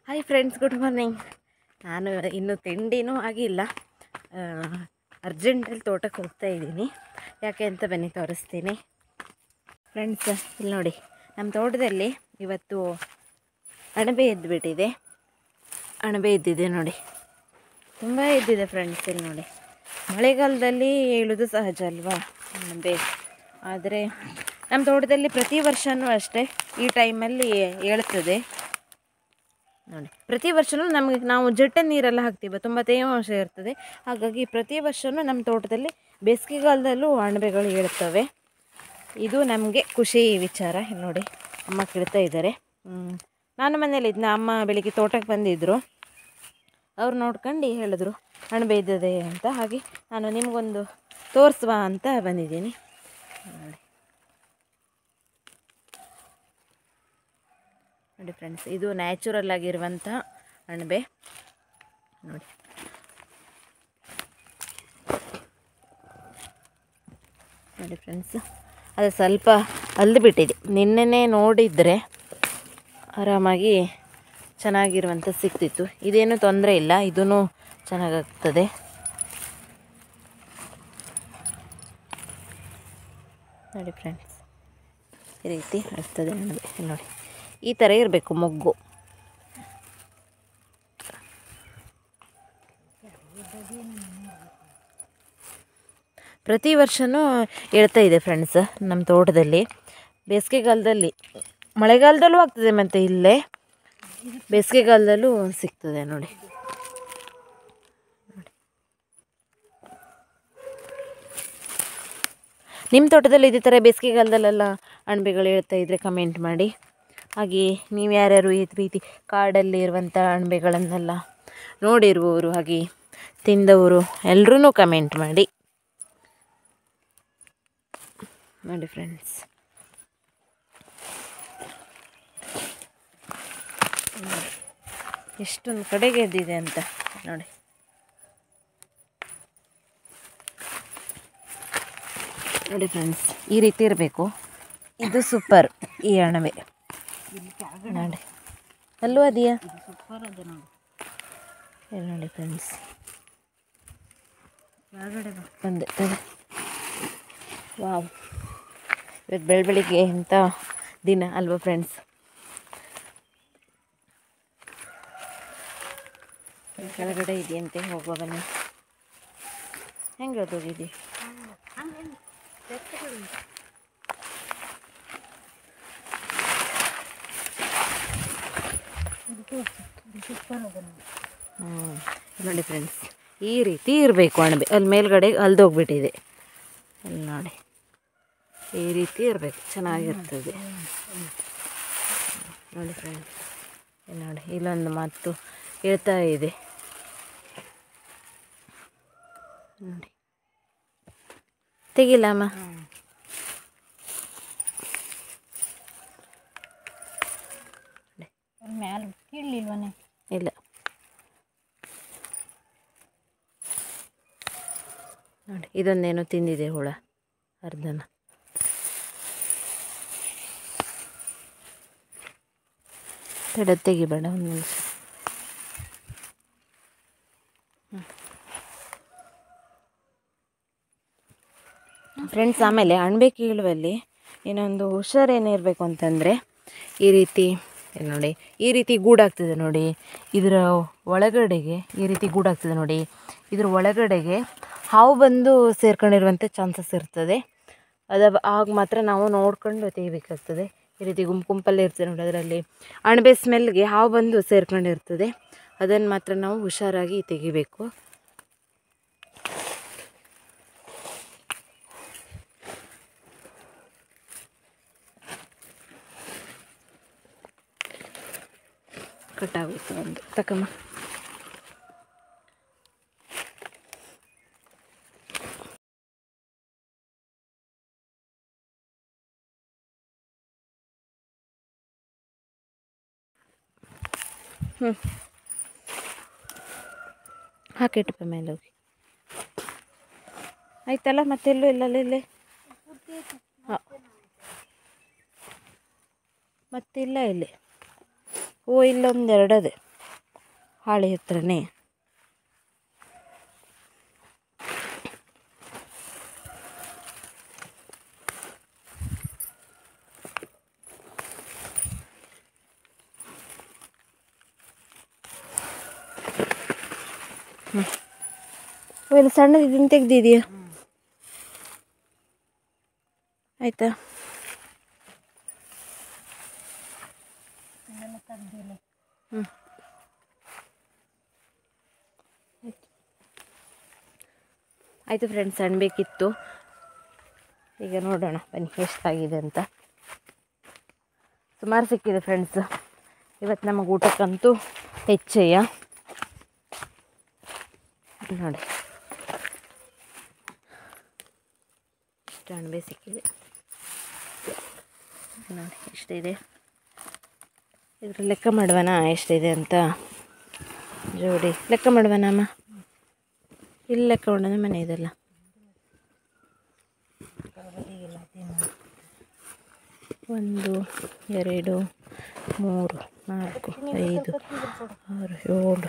Hi friends good morning ನಾನು ಇನ್ನೂ ತಿಂಡಿನೂ ಆಗಿಲ್ಲ ಅರ್ಜೆಂಟಲ್ಲಿ ತೋಟಕ್ಕೆ ಹೋಗ್ತಾ ಇದ್ದೀನಿ ಯಾಕೆ ಅಂತ ಬನ್ನಿ ತೋರಿಸ್ತೀನಿ ಫ್ರೆಂಡ್ಸ್ ಇಲ್ಲಿ ನೋಡಿ ನಮ್ಮ ತೋಟದಲ್ಲಿ ಇವತ್ತು ಅಣಬೆ ಎದ್ದುಬಿಟ್ಟಿದೆ ಅಣಬೆ ಎದ್ದಿದೆ ನೋಡಿ ತುಂಬ ಎದ್ದಿದೆ ಫ್ರೆಂಡ್ಸ್ ಇಲ್ಲಿ ನೋಡಿ ಮಳೆಗಾಲದಲ್ಲಿ ಏಳೋದು ಸಹಜ ಅಲ್ವಾ ಅಣಬೆ ಆದರೆ ನಮ್ಮ ತೋಟದಲ್ಲಿ ಪ್ರತಿ ವರ್ಷವೂ ಅಷ್ಟೇ ಈ ಟೈಮಲ್ಲಿ ಏಳ್ತದೆ ನೋಡಿ ಪ್ರತಿ ವರ್ಷವೂ ನಮಗೆ ನಾವು ಜಟ್ಟ ನೀರೆಲ್ಲ ಹಾಕ್ತೀವಿ ತುಂಬ ತೇವಾಂಶ ಇರ್ತದೆ ಹಾಗಾಗಿ ಪ್ರತಿ ವರ್ಷವೂ ನಮ್ಮ ತೋಟದಲ್ಲಿ ಬೇಸಿಗೆಗಾಲದಲ್ಲೂ ಅಣಬೆಗಳು ಏಳ್ತವೆ ಇದು ನಮಗೆ ಖುಷಿ ವಿಚಾರ ಇಲ್ಲಿ ನೋಡಿ ಅಮ್ಮ ಕಿಡ್ತಾ ಇದ್ದಾರೆ ಹ್ಮ್. ನಾನು ಮನೇಲಿ ಇದ್ನ ಅಮ್ಮ ಬೆಳಿಗ್ಗೆ ತೋಟಕ್ಕೆ ಬಂದಿದ್ದರು ಅವ್ರು ನೋಡ್ಕೊಂಡು ಹೇಳಿದ್ರು ಅಣಬೆ ಇದ್ದದೆ ಅಂತ ಹಾಗೆ ನಾನು ನಿಮಗೊಂದು ತೋರಿಸುವ ಅಂತ ಬಂದಿದ್ದೀನಿ ನೋಡಿ ನೋಡಿ ಫ್ರೆಂಡ್ಸ್ ಇದು ನ್ಯಾಚುರಲ್ ಆಗಿರುವಂಥ ಅಣಬೆ ನೋಡಿ ನೋಡಿ ಫ್ರೆಂಡ್ಸ್ ಅದು ಸ್ವಲ್ಪ ಅಲ್ದು ಬಿಟ್ಟಿದೆ ನಿನ್ನೆನೇ ನೋಡಿದರೆ ಆರಾಮಾಗಿ ಚೆನ್ನಾಗಿರುವಂಥ ಸಿಕ್ತಿತ್ತು ಇದೇನು ತೊಂದರೆ ಇಲ್ಲ ಇದೂ ಚೆನ್ನಾಗಾಗ್ತದೆ ನೋಡಿ ಫ್ರೆಂಡ್ಸ್ ಈ ರೀತಿ ಆಗ್ತದೆ ಅಣಬೆ ಇಲ್ಲಿ ನೋಡಿ ಈ ಥರ ಇರಬೇಕು ಮೊಗ್ಗು ಪ್ರತಿ ವರ್ಷವೂ ಹೇಳ್ತಾ ಇದೆ ಫ್ರೆಂಡ್ಸ್ ನಮ್ಮ ತೋಟದಲ್ಲಿ ಬೇಸಿಗೆಗಾಲದಲ್ಲಿ ಮಳೆಗಾಲದಲ್ಲೂ ಆಗ್ತದೆ ಮತ್ತು ಇಲ್ಲೇ ಬೇಸಿಗೆಗಾಲದಲ್ಲೂ ಸಿಗ್ತದೆ ನೋಡಿ ನಿಮ್ಮ ತೋಟದಲ್ಲಿ ಇದೇ ಥರ ಬೇಸಿಗೆಗಾಲದಲ್ಲೆಲ್ಲ ಅಣಬೆಗಳು ಹೇಳ್ತಾ ಇದ್ದರೆ ಕಮೆಂಟ್ ಮಾಡಿ ಹಾಗೆ ನೀವು ಯಾರ್ಯಾರು ಈ ರೀತಿ ಕಾಡಲ್ಲಿ ಇರುವಂಥ ಅಣಬೆಗಳನ್ನೆಲ್ಲ ನೋಡಿರುವವರು ಹಾಗೆ ತಿಂದವರು ಎಲ್ಲರೂ ಕಮೆಂಟ್ ಮಾಡಿ ನೋಡಿ ಫ್ರೆಂಡ್ಸ್ ಎಷ್ಟೊಂದು ಕಡೆಗೆ ಎದ್ದಿದೆ ಅಂತ ನೋಡಿ ನೋಡಿ ಫ್ರೆಂಡ್ಸ್ ಈ ರೀತಿ ಇರಬೇಕು ಇದು ಸೂಪರ್ ಈ ಅಣಬೆ ನೋಡಿ ಅಲ್ಲೂ ಅದೆಯಾ ಇಲ್ಲಿ ನೋಡಿ ಫ್ರೆಂಡ್ಸ್ ಬಂದೆ ತಗೋ. ವಾವ್ ಇವತ್ತು ಬೆಳ ಬೆಳಿಗ್ಗೆ ಎಂಥ ದಿನ ಅಲ್ವಾ ಫ್ರೆಂಡ್ಸ್ ಕೆಳಗಡೆ ಇದೆಯಂತೆ ಹೋಗುವ ಬನ್ನಿ ಹೆಂಗೆ ಹೋಗಿದ್ದಿ ಹ್ಞೂ ನೋಡಿ ಫ್ರೆಂಡ್ಸ್ ಈ ರೀತಿ ಇರಬೇಕು ಅಣಬೆ ಅಲ್ಲಿ ಮೇಲ್ಗಡೆ ಅಲ್ದೋಗ್ಬಿಟ್ಟಿದೆ ಅಲ್ಲಿ ನೋಡಿ ಈ ರೀತಿ ಇರಬೇಕು ಚೆನ್ನಾಗಿರ್ತದೆ ನೋಡಿ ಫ್ರೆಂಡ್ಸ್ ಇಲ್ಲಿ ನೋಡಿ ಇಲ್ಲೊಂದು ಮಾತು ಹೇಳ್ತಾ ಇದೆ ನೋಡಿ ತೆಗಿಲ್ಲ ಅಮ್ಮ ಮ್ಯಾಲೆ ಕೀಳ್ಲಿಲ್ವನೇ ಇಲ್ಲ ನೋಡಿ ಇದೊಂದೇನೋ ತಿಂದಿದೆ ಹುಳ ಅರ್ಧನ ತಡ ತೆಗಿಬೇಡ ಒಂದು ನಿಮಿಷ ಫ್ರೆಂಡ್ಸ್ ಆಮೇಲೆ ಅಣಬೆ ಕೀಳುವಲ್ಲಿ ಇನ್ನೊಂದು ಹುಷಾರೇನಿರಬೇಕು ಅಂತಂದರೆ ಈ ರೀತಿ ಇಲ್ಲಿ ನೋಡಿ ಈ ರೀತಿ ಗೂಡಾಗ್ತದೆ ನೋಡಿ ಇದರ ಒಳಗಡೆಗೆ ಈ ರೀತಿ ಗೂಡಾಗ್ತದೆ ನೋಡಿ ಇದ್ರ ಒಳಗಡೆಗೆ ಹಾವು ಬಂದು ಸೇರ್ಕೊಂಡಿರುವಂಥ ಚಾನ್ಸಸ್ ಇರ್ತದೆ ಅದ ಆಗ ಮಾತ್ರ ನಾವು ನೋಡ್ಕೊಂಡು ತೆಗಿಬೇಕಾಗ್ತದೆ ಈ ರೀತಿ ಗುಂಪು ಗುಂಪಲ್ಲಿ ಇರ್ತದೆ ನೋಡಿ ಅದರಲ್ಲಿ ಅಣಬೆ ಸ್ಮೆಲ್ಗೆ ಹಾವು ಬಂದು ಸೇರ್ಕೊಂಡಿರ್ತದೆ ಅದನ್ನು ಮಾತ್ರ ನಾವು ಹುಷಾರಾಗಿ ತೆಗಿಬೇಕು ಕಟ್ಟಾಗುತ್ತೆ ಒಂದು ತಕಮ್ಮ ಹ್ಞೂ ಹಾಕಿಟ್ಟಪ್ಪ ಮೇಲೆ ಹೋಗಿ ಆಯ್ತಲ್ಲ ಮತ್ತೆಲ್ಲೂ ಇಲ್ಲಲ್ಲ ಇಲ್ಲೇ ಹಾಂ ಮತ್ತಿಲ್ಲ ಇಲ್ಲಿ ಓ ಇಲ್ಲೊಂದು ಎರಡದೆ ಹಾಳೆ ಹತ್ರನೇ ಹ್ಞೂ ಇಲ್ಲಿ ಸಣ್ಣದಿದ್ದೀನಿ ತೆಗ್ದಿದೆಯಾ ಆಯಿತಾ ಹ್ಞೂ ಆಯಿತು ಫ್ರೆಂಡ್ಸ್ ಅಣಬೇಕಿತ್ತು ಈಗ ನೋಡೋಣ ಬನ್ನಿ ಎಷ್ಟಾಗಿದೆ ಅಂತ ಸುಮಾರು ಸಿಕ್ಕಿದೆ ಫ್ರೆಂಡ್ಸ್ ಇವತ್ತು ನಮಗೆ ಊಟಕ್ಕಂತೂ ಹೆಚ್ಚೆಯ ನೋಡಿ ಇಷ್ಟು ಅಣಬೆ ಸಿಕ್ಕಿದೆ ನೋಡಿ ಎಷ್ಟಿದೆ ಇದ್ರ ಲೆಕ್ಕ ಮಾಡುವನ ಎಷ್ಟಿದೆ ಅಂತ ಜೋಡಿ ಲೆಕ್ಕ ಮಾಡುವನ ಅಮ್ಮ ಇಲ್ಲಿ ಲೆಕ್ಕ ಮಾಡೋಣ ಮನೆ ಇದೆಲ್ಲ ಒಂದು ಎರಡು ಮೂರು ನಾಲ್ಕು ಐದು ಆರು ಏಳು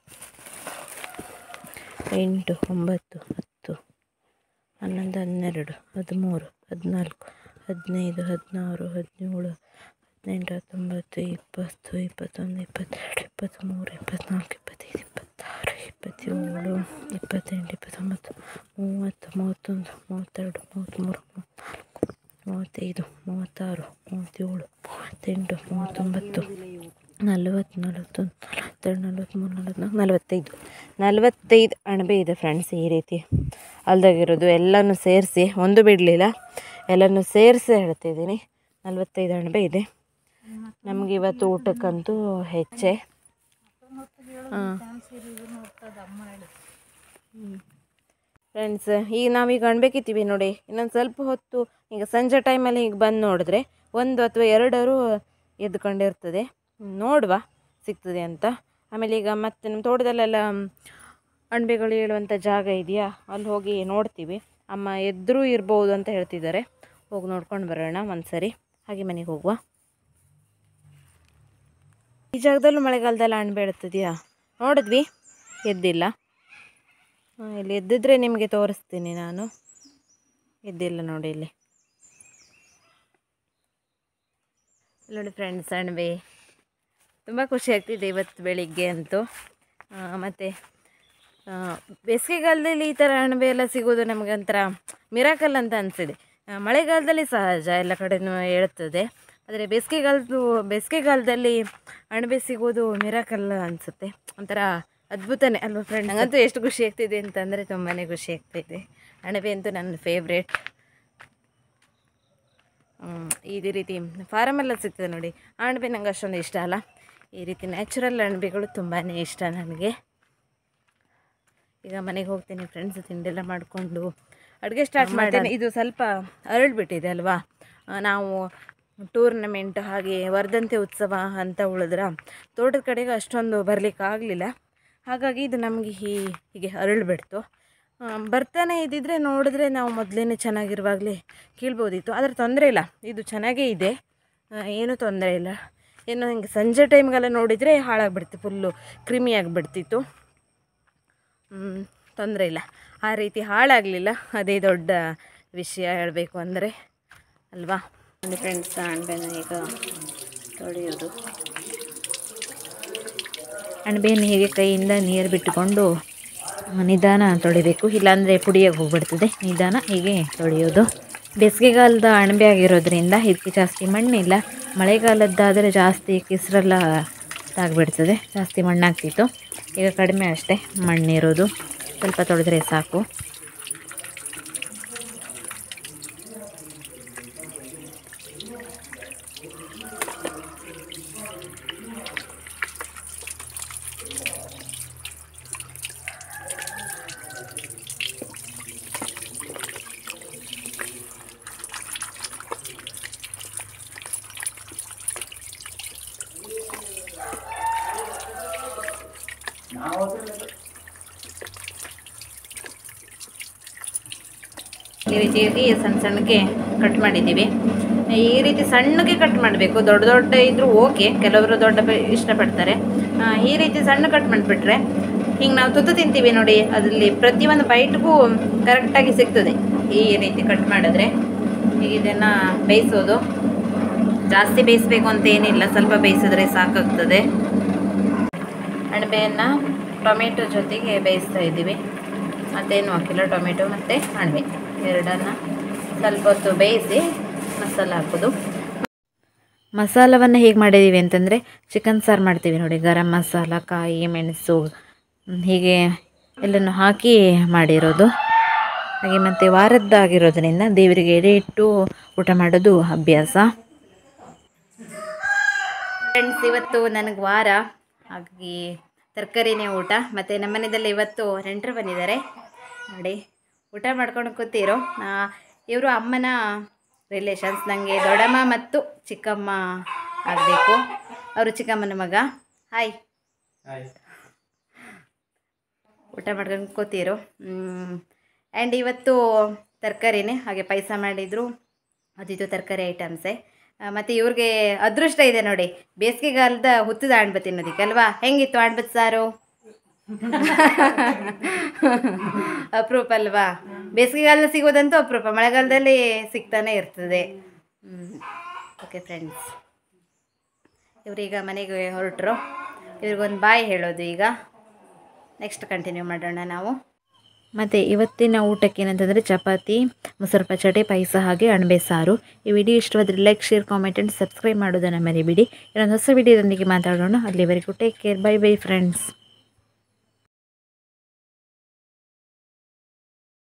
ಎಂಟು ಒಂಬತ್ತು ಹತ್ತು ಹನ್ನೊಂದು ಹನ್ನೆರಡು ಹದಿಮೂರು ಹದಿನಾಲ್ಕು ಹದಿನೈದು ಹದಿನಾರು ಹದಿನೇಳು ಹದಿನೆಂಟು ಹತ್ತೊಂಬತ್ತು ಇಪ್ಪತ್ತು ಇಪ್ಪತ್ತೊಂದು ಇಪ್ಪತ್ತೆರಡು ಇಪ್ಪತ್ತ್ಮೂರು ಇಪ್ಪತ್ತ್ನಾಲ್ಕು ಇಪ್ಪತ್ತೈದು ಇಪ್ಪತ್ತಾರು ಇಪ್ಪತ್ತೇಳು ಇಪ್ಪತ್ತೆಂಟು ಇಪ್ಪತ್ತೊಂಬತ್ತು ಮೂವತ್ತು ಮೂವತ್ತೊಂದು ಮೂವತ್ತೆರಡು ಮೂವತ್ತ್ಮೂರು ಮೂವತ್ತ್ನಾಲ್ಕು ಮೂವತ್ತೈದು ಮೂವತ್ತಾರು ಮೂವತ್ತೇಳು ಮೂವತ್ತೆಂಟು ಮೂವತ್ತೊಂಬತ್ತು ನಲವತ್ತು ನಲವತ್ತೊಂದು ನಲವತ್ತೆರಡು ನಲವತ್ತ್ಮೂರು ನಲವತ್ತ್ನಾಲ್ಕು ನಲವತ್ತೈದು ನಲವತ್ತೈದು ಅಣಬೆ ಇದೆ ಫ್ರೆಂಡ್ಸ್ ಈ ರೀತಿ ಅಲ್ದಾಗಿರೋದು ಎಲ್ಲನೂ ಸೇರಿಸಿ ಒಂದು ಬಿಡಲಿಲ್ಲ ಎಲ್ಲನೂ ಸೇರಿಸಿ ಹೇಳ್ತಿದ್ದೀನಿ ನಲವತ್ತೈದು ಅಣಬೆ ಇದೆ ನಮಗೆ ಇವತ್ತು ಊಟಕ್ಕಂತೂ ಹೆಚ್ಚೆ ಹಾಂ ಫ್ರೆಂಡ್ಸ್ ಈಗ ನಾವೀಗ ಅಣ್ಬೇಕಿತ್ತೀವಿ ನೋಡಿ ಇನ್ನೊಂದು ಸ್ವಲ್ಪ ಹೊತ್ತು ಈಗ ಸಂಜೆ ಟೈಮಲ್ಲಿ ಈಗ ಬಂದು ನೋಡಿದ್ರೆ ಒಂದು ಅಥವಾ ಎರಡರೂ ಎದ್ಕೊಂಡಿರ್ತದೆ ನೋಡುವ ಸಿಗ್ತದೆ ಅಂತ ಆಮೇಲೆ ಈಗ ಮತ್ತೆ ನಮ್ಮ ತೋಟದಲ್ಲೆಲ್ಲ ಅಣಬೆಗಳು ಹೇಳುವಂಥ ಜಾಗ ಇದೆಯಾ ಅಲ್ಲಿ ಹೋಗಿ ನೋಡ್ತೀವಿ ಅಮ್ಮ ಎದ್ರೂ ಇರ್ಬೋದು ಅಂತ ಹೇಳ್ತಿದ್ದಾರೆ ಹೋಗಿ ನೋಡ್ಕೊಂಡು ಬರೋಣ ಒಂದು ಸರಿ ಹಾಗೆ ಮನೆಗೆ ಹೋಗುವ ಈ ಜಾಗದಲ್ಲೂ ಮಳೆಗಾಲದಲ್ಲಿ ಅಣಬೆ ಇಡ್ತದೆಯಾ ನೋಡಿದ್ವಿ ಎದ್ದಿಲ್ಲ ಹಾಂ, ಇಲ್ಲಿ ಎದ್ದಿದ್ರೆ ನಿಮಗೆ ತೋರಿಸ್ತೀನಿ ನಾನು ಎದ್ದಿಲ್ಲ ನೋಡಿ ಇಲ್ಲಿ ಇಲ್ಲಿ ನೋಡಿ ಫ್ರೆಂಡ್ಸ್ ಅಣಬೆ ತುಂಬ ಖುಷಿ ಆಗ್ತಿದೆ ಇವತ್ತು ಬೆಳಿಗ್ಗೆ ಅಂತೂ ಮತ್ತು ಬೇಸಿಗೆಗಾಲದಲ್ಲಿ ಈ ಥರ ಅಣಬೆ ಎಲ್ಲ ಸಿಗೋದು ನಮಗೆ ಒಂಥರ ಮಿರಾಕಲ್ ಅಂತ ಅನಿಸಿದೆ ಮಳೆಗಾಲದಲ್ಲಿ ಸಹಜ ಎಲ್ಲ ಕಡೆನೂ ಹೇಳ್ತದೆ ಆದರೆ ಬೇಸಿಗೆಗಾಲದ್ದು ಬೇಸಿಗೆಗಾಲದಲ್ಲಿ ಅಣಬೆ ಸಿಗೋದು ಮಿರಾಕಲ್ ಅನಿಸುತ್ತೆ ಒಂಥರ ಅದ್ಭುತನೇ ಅಲ್ವಾ ಫ್ರೆಂಡ್ ನಂಗಂತೂ ಎಷ್ಟು ಖುಷಿ ಆಗ್ತಿದೆ ಅಂತಂದರೆ ತುಂಬಾ ಖುಷಿ ಆಗ್ತಿದೆ ಅಣಬೆ ಅಂತೂ ನನ್ನ ಫೇವ್ರೇಟ್ ಇದೇ ರೀತಿ ಫಾರಮೆಲ್ಲ ಸಿಗ್ತದೆ ನೋಡಿ ಆ ಅಣಬೆ ನಂಗೆ ಅಷ್ಟೊಂದು ಇಷ್ಟ ಅಲ್ಲ ಈ ರೀತಿ ನ್ಯಾಚುರಲ್ ಅಣಬೆಗಳು ತುಂಬಾ ಇಷ್ಟ ನನಗೆ ಈಗ ಮನೆಗೆ ಹೋಗ್ತೀನಿ ಫ್ರೆಂಡ್ಸ್ ತಿಂಡೆಲ್ಲ ಮಾಡಿಕೊಂಡು ಅಡುಗೆ ಸ್ಟಾರ್ಟ್ ಮಾಡ್ತೇನೆ ಇದು ಸ್ವಲ್ಪ ಅರಳ್ಬಿಟ್ಟಿದೆ ಅಲ್ವಾ ಆ, ನಾವು ಟೂರ್ನಮೆಂಟ್ ಹಾಗೆ ವರ್ಧಂತಿ ಉತ್ಸವ ಅಂತ ಉಳಿದ್ರ ತೋಟದ ಕಡೆಗೆ ಅಷ್ಟೊಂದು ಬರಲಿಕ್ಕೆ ಆಗಲಿಲ್ಲ ಹಾಗಾಗಿ ಇದು ನಮಗೆ ಹೀ ಹೀಗೆ ಅರಳ್ಬಿಡ್ತು ಆ, ಬರ್ತಾನೆ ಇದ್ದಿದ್ರೆ ನೋಡಿದ್ರೆ ನಾವು ಮೊದಲೇ ಚೆನ್ನಾಗಿರುವಾಗಲೇ ಕೀಳ್ಬೋದಿತ್ತು ಆದರೆ ತೊಂದರೆ ಇಲ್ಲ ಇದು ಚೆನ್ನಾಗೇ ಇದೆ ಆ, ಏನೂ ತೊಂದರೆ ಇಲ್ಲ ಏನು ಹಿಂಗೆ ಸಂಜೆ ಟೈಮ್ಗೆಲ್ಲ ನೋಡಿದರೆ ಹಾಳಾಗ್ಬಿಡ್ತು ಫುಲ್ಲು ಕ್ರಿಮಿ ಆಗಿಬಿಡ್ತಿತ್ತು ತೊಂದರೆ ಇಲ್ಲ ಆ ರೀತಿ ಹಾಳಾಗಲಿಲ್ಲ ಅದೇ ದೊಡ್ಡ ವಿಷಯ ಹೇಳಬೇಕು ಅಂದರೆ ಅಲ್ವಾ ನೋಡಿ ಫ್ರೆಂಡ್ಸ್ ಅಣಬೆನ ಈಗ ತೊಳೆಯೋದು ಅಣಬೆಯನ್ನು ಹೀಗೆ ಕೈಯಿಂದ ನೀರು ಬಿಟ್ಟುಕೊಂಡು ನಿಧಾನ ತೊಳಿಬೇಕು ಇಲ್ಲಾಂದರೆ ಪುಡಿಯಾಗಿ ಹೋಗ್ಬಿಡ್ತದೆ ನಿಧಾನ ಹೀಗೆ ತೊಳೆಯೋದು ಬೇಸಿಗೆಗಾಲದ ಅಣಬೆ ಆಗಿರೋದ್ರಿಂದ ಇದಕ್ಕೆ ಜಾಸ್ತಿ ಮಣ್ಣಿಲ್ಲ ಮಳೆಗಾಲದ್ದಾದರೆ ಜಾಸ್ತಿ ಕೆಸರೆಲ್ಲ ತಾಗ್ಬಿಡ್ತದೆ ಜಾಸ್ತಿ ಮಣ್ಣಾಗ್ತಿತ್ತು ಈಗ ಕಡಿಮೆ ಅಷ್ಟೇ ಮಣ್ಣಿರೋದು ಸ್ವಲ್ಪ ತೊಳೆದ್ರೆ ಸಾಕು ಈ ರೀತಿಯಾಗಿ ಸಣ್ಣ ಸಣ್ಣಕ್ಕೆ ಕಟ್ ಮಾಡಿದ್ದೀವಿ ಈ ರೀತಿ ಸಣ್ಣಗೆ ಕಟ್ ಮಾಡಬೇಕು ದೊಡ್ಡ ದೊಡ್ಡ ಇದ್ರೂ ಓಕೆ ಕೆಲವರು ದೊಡ್ಡ ಬೆ- ಇಷ್ಟಪಡ್ತಾರೆ ಆ, ಈ ರೀತಿ ಸಣ್ಣ ಕಟ್ ಮಾಡಿಬಿಟ್ರೆ ಹಿಂಗೆ ನಾವು ತುತ್ತು ತಿಂತೀವಿ ನೋಡಿ ಅದರಲ್ಲಿ ಪ್ರತಿಯೊಂದು ಬೈಟ್ಗೂ ಕರೆಕ್ಟಾಗಿ ಸಿಗ್ತದೆ ಈ ರೀತಿ ಕಟ್ ಮಾಡಿದ್ರೆ ಈಗ ಇದನ್ನು ಬೇಯಿಸೋದು ಜಾಸ್ತಿ ಬೇಯಿಸ್ಬೇಕು ಅಂತ ಏನಿಲ್ಲ ಸ್ವಲ್ಪ ಬೇಯಿಸಿದ್ರೆ ಸಾಕಾಗ್ತದೆ ಅಣಬೆಯನ್ನು ಟೊಮೆಟೊ ಜೊತೆಗೆ ಬೇಯಿಸ್ತಾ ಇದ್ದೀವಿ ಮತ್ತೇನು ಹಾಕಿಲ್ಲ ಟೊಮೆಟೊ ಮತ್ತು ಅಣಬೆ ಎರಡನ್ನು ಸ್ವಲ್ಪ ಹೊತ್ತು ಬೇಯಿಸಿ ಮಸಾಲ ಹಾಕೋದು ಮಸಾಲವನ್ನು ಹೇಗೆ ಮಾಡಿದ್ದೀವಿ ಅಂತಂದರೆ ಚಿಕನ್ ಸಾರು ಮಾಡ್ತೀವಿ ನೋಡಿ ಗರಂ ಮಸಾಲ ಕಾಯಿ ಮೆಣಸು ಹ್ಮ್, ಹೀಗೆ ಎಲ್ಲನೂ ಹಾಕಿ ಮಾಡಿರೋದು ಹಾಗೆ ಮತ್ತು ವಾರದ್ದಾಗಿರೋದ್ರಿಂದ ದೇವರಿಗೆ ಎಡೆ ಇಟ್ಟು ಊಟ ಮಾಡೋದು ಅಭ್ಯಾಸ ಫ್ರೆಂಡ್ಸ್ ಇವತ್ತು ನನಗೆ ವಾರ ಹಾಗಾಗಿ ತರಕಾರಿನೇ ಊಟ ಮತ್ತು ನಮ್ಮನೆಯಲ್ಲಿ ಇವತ್ತು ನೆಂಟರು ಬಂದಿದ್ದಾರೆ ನೋಡಿ ಊಟ ಮಾಡ್ಕೊಂಡು ಕೂತಿರೋ ಇವರು ಅಮ್ಮನ ರಿಲೇಷನ್ಸ್ ನನಗೆ ದೊಡ್ಡಮ್ಮ ಮತ್ತು ಚಿಕ್ಕಮ್ಮ ಆಗಬೇಕು ಅವರು ಚಿಕ್ಕಮ್ಮನ ಮಗ ಹಾಯ್ ಊಟ ಮಾಡ್ಕೊಂಡು ಕೂತಿರು ಆ್ಯಂಡ್ ಇವತ್ತು ತರಕಾರಿನೇ ಹಾಗೆ ಪಾಯಸ ಮಾಡಿದರು ಅದಿದ್ದು ತರಕಾರಿ ಐಟಮ್ಸೇ ಮತ್ತು ಇವ್ರಿಗೆ ಅದೃಷ್ಟ ಇದೆ ನೋಡಿ ಬೇಸಿಗೆಗಾಲದ ಹುತ್ತದ ಅಣ್ಬೆ ತಿನ್ನೋದಕ್ಕೆ ಅಲ್ವಾ ಹೆಂಗಿತ್ತು ಅಣ್ಬತ್ ಸಾರು ಅಪರೂಪ ಅಲ್ವಾ ಬೇಸಿಗೆಗಾಲದಲ್ಲಿ ಸಿಗೋದಂತೂ ಅಪರೂಪ ಮಳೆಗಾಲದಲ್ಲಿ ಸಿಗ್ತಾನೆ ಇರ್ತದೆ ಓಕೆ ಫ್ರೆಂಡ್ಸ್ ಇವರೀಗ ಮನೆಗೆ ಹೊರಟರು ಇವ್ರಿಗೊಂದು ಬಾಯ್ ಹೇಳೋದು ಈಗ ನೆಕ್ಸ್ಟ್ ಕಂಟಿನ್ಯೂ ಮಾಡೋಣ ನಾವು ಮತ್ತು ಇವತ್ತಿನ ಊಟಕ್ಕೆ ಏನಂತಂದರೆ ಚಪಾತಿ ಮೊಸರು ಪಚಡಿ ಪಾಯಸ ಹಾಗೆ ಅಣಬೆ ಸಾರು ಈ ವಿಡಿಯೋ ಇಷ್ಟವಾದರೆ like share comment and subscribe ಮಾಡೋದನ್ನು ಮರಿಬೇಡಿ ಇನ್ನೊಂದು ಹೊಸ ವಿಡಿಯೋದೊಂದಿಗೆ ಮಾತಾಡೋಣ ಅಲ್ಲಿವರೆಗೂ take care bye bye friends